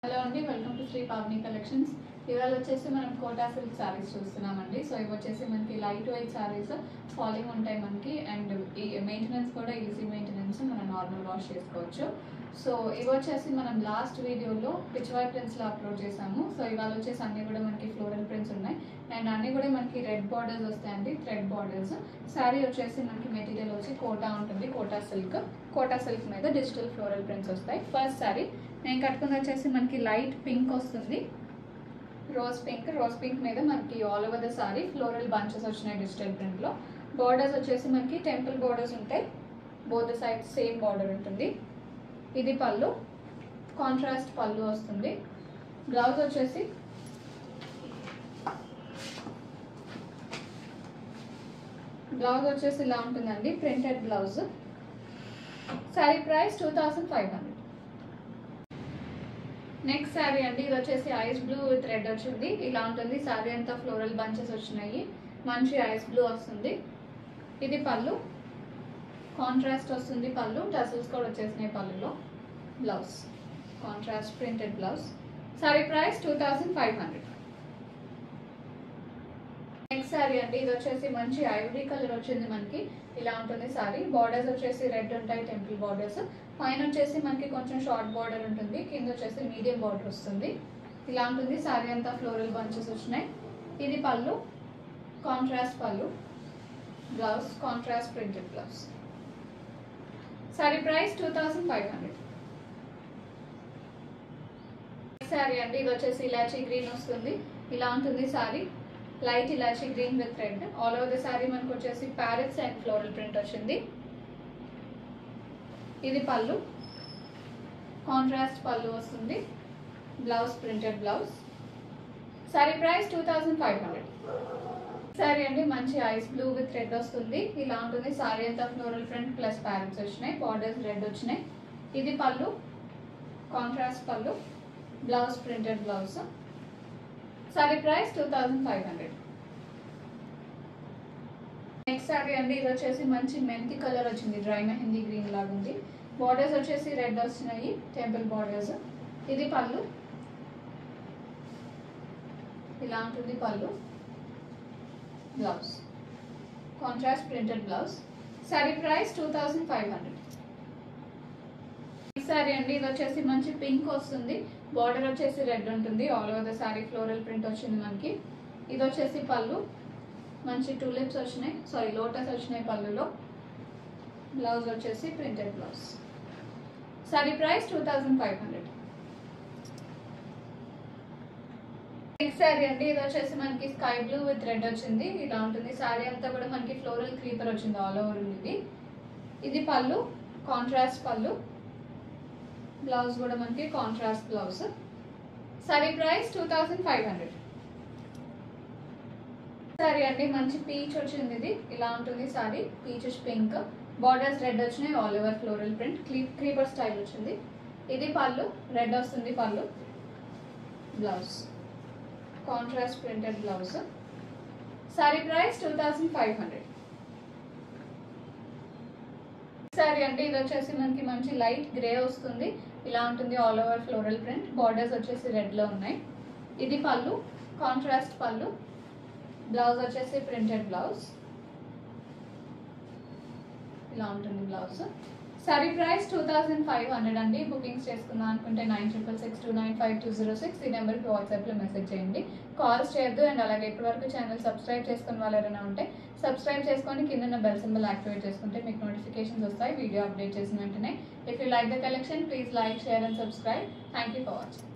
hello అండి welcome to Shri Pavani collections ఇవాళ వచ్చేసి మనం కోటా సిల్క్ సారీస్ చూస్తున్నామండి సో ఇవి వచ్చేసి మనకి లైట్ వెయిట్ సారీస్ ఫాలింగ్ ఉంటాయి మనకి అండ్ ఈ మెయింటెనెన్స్ కూడా ఈజీ మెయింటెనెన్స్ మనం నార్మల్ వాష్ చేసుకోవచ్చు సో ఇవి వచ్చేసి మనం లాస్ట్ వీడియోలో పిచ్వాయ్ ప్రింట్స్లో అప్లోడ్ చేసాము సో ఇవాళ వచ్చేసి అన్ని కూడా మనకి ఫ్లోరల్ ప్రింట్స్ ఉన్నాయి అండ్ అన్ని కూడా మనకి రెడ్ బార్డర్స్ వస్తాయండి థ్రెడ్ బార్డర్స్ శారీ వచ్చేసి మనకి మెటీరియల్ వచ్చి కోటా ఉంటుంది కోటా సిల్క్ కోటా సిల్క్ మీద డిజిటల్ ఫ్లోరల్ ప్రింట్స్ వస్తాయి ఫస్ట్ శారీ నేను కట్టుకుంది వచ్చేసి మనకి లైట్ పింక్ వస్తుంది రోజ్ పింక్ రోజ్ పింక్ మీద మనకి all over the sari floral bunches వచ్చినాయి డిజిటల్ ప్రింట్లో బార్డర్స్ వచ్చేసి మనకి టెంపుల్ బార్డర్స్ ఉంటాయి బోత్ సైడ్ సేమ్ బార్డర్ ఉంటుంది ఇది పళ్ళు కాంట్రాస్ట్ పళ్ళు వస్తుంది బ్లౌజ్ వచ్చేసి బ్లౌజ్ వచ్చేసి ఇలా ఉంటుందండి printed blouse sari price two thousand five hundred next sari అండి ఇది వచ్చేసి ఐస్ బ్లూ విత్ రెడ్ వచ్చింది ఇలా ఉంటుంది శారీ అంతా ఫ్లోరల్ బంచెస్ వచ్చినాయి మంచి ఐస్ బ్లూ వస్తుంది ఇది పళ్ళు కాంట్రాస్ట్ వస్తుంది పళ్ళు టసల్స్ కూడా వచ్చేసినాయి పళ్ళులో blouse contrast printed blouse sari price two thousand five hundred next sari అండి ఇది వచ్చేసి మంచి ఐవరీ కలర్ వచ్చింది మనకి ఇలా ఉంటుంది శారీ బార్డర్స్ వచ్చేసి రెడ్ ఉంటాయి టెంపుల్ బార్డర్స్ పైన వచ్చేసి మనకి కొంచెం షార్ట్ బార్డర్ ఉంటుంది కింద వచ్చేసి మీడియం బార్డర్ వస్తుంది ఇలా ఉంటుంది శారీ అంతా ఫ్లోరల్ బంచెస్ వచ్చినాయి ఇది pallu contrast pallu blouse contrast printed blouse sari price two thousand five hundred sari అండి ఇది వచ్చేసి ఇలాచీ గ్రీన్ వస్తుంది ఇలా ఉంటుంది sari light elaichi green with red all over the sari మనకు వచ్చేసి ప్యారెట్స్ అండ్ ఫ్లోరల్ ప్రింట్ వచ్చింది ఇది పళ్ళు కాంట్రాస్ట్ పళ్ళు వస్తుంది blouse printed blouse sari price two thousand five hundred sari అండి మంచి ఐస్ బ్లూ విత్ రెడ్ వస్తుంది ఇలా ఉంటుంది శారీ అంతా ఫ్లోరల్ ప్రింట్ ప్లస్ ప్యారెట్స్ వచ్చినాయి బార్డర్స్ రెడ్ వచ్చినాయి ఇది pallu contrast pallu blouse printed blouse sari price two thousand five hundred next sari అండి ఇది వచ్చేసి మంచి మెంతి కలర్ వచ్చింది డ్రై మెహందీ గ్రీన్ లాగా ఉంది బార్డర్స్ వచ్చేసి రెడ్ వస్తున్నాయి టెంపుల్ బార్డర్స్ ఇది పళ్ళు ఇలా ఉంటుంది pallu blouse contrast printed blouse sari price two thousand five hundred sari అండి ఇది వచ్చేసి మంచి పింక్ వస్తుంది బార్డర్ వచ్చేసి రెడ్ ఉంటుంది all over the sari floral print వచ్చింది మనకి ఇది వచ్చేసి పళ్ళు మంచి టూలిప్స్ వచ్చినాయి సారీ లోటస్ వచ్చినాయి పళ్ళులో బ్లౌజ్ వచ్చేసి printed blouse sari price two thousand five hundred next sari అండి ఇది వచ్చేసి మనకి స్కై బ్లూ విత్ రెడ్ వచ్చింది ఇలా ఉంటుంది శారీ అంతా కూడా మనకి ఫ్లోరల్ క్రీపర్ వచ్చింది ఆల్ ఓవర్ ఉంది ఇది పళ్ళు కాంట్రాస్ట్ పళ్ళు బ్లౌజ్ కూడా మనకి contrast blouse sari price two thousand five hundred sari అండి మంచి పీచ్ వచ్చింది ఇది ఇలా ఉంటుంది sari peach pink borders red వచ్చినాయి all over floral print creeper style వచ్చింది ఇది పళ్ళు రెడ్ వస్తుంది pallu blouse contrast printed blouse sari price two thousand five hundred sari అండి ఇది వచ్చేసి మనకి మంచి లైట్ గ్రే వస్తుంది ఇలా ఉంటుంది all over floral print borders వచ్చేసి రెడ్లో ఉన్నాయి ఇది పళ్ళు కాంట్రాస్ట్ పళ్ళు బ్లౌజ్ వచ్చేసి ప్రింటెడ్ బ్లౌజ్ ఇలా ఉంటుంది blouse sari price two thousand five hundred అండి బుకింగ్స్ చేసుకుందాం అనుకుంటే nine triple six two nine five two zero six ఈ నెంబర్కి వాట్సాప్లో మెసేజ్ చేయండి కాల్స్ చేయొద్దు అండ్ అలాగే ఇప్పటివరకు ఛానల్ సబ్స్క్రైబ్ చేసుకుని వాళ్ళు ఎవరైనా ఉంటే సబ్స్క్రైబ్ చేసుకొని కింద బెల్ సింబల్ యాక్టివేట్ చేసుకుంటే మీకు నోటిఫికేషన్స్ వస్తాయి వీడియో అప్డేట్ చేసిన వెంటనే if you like the collection please like share and subscribe thank you for watching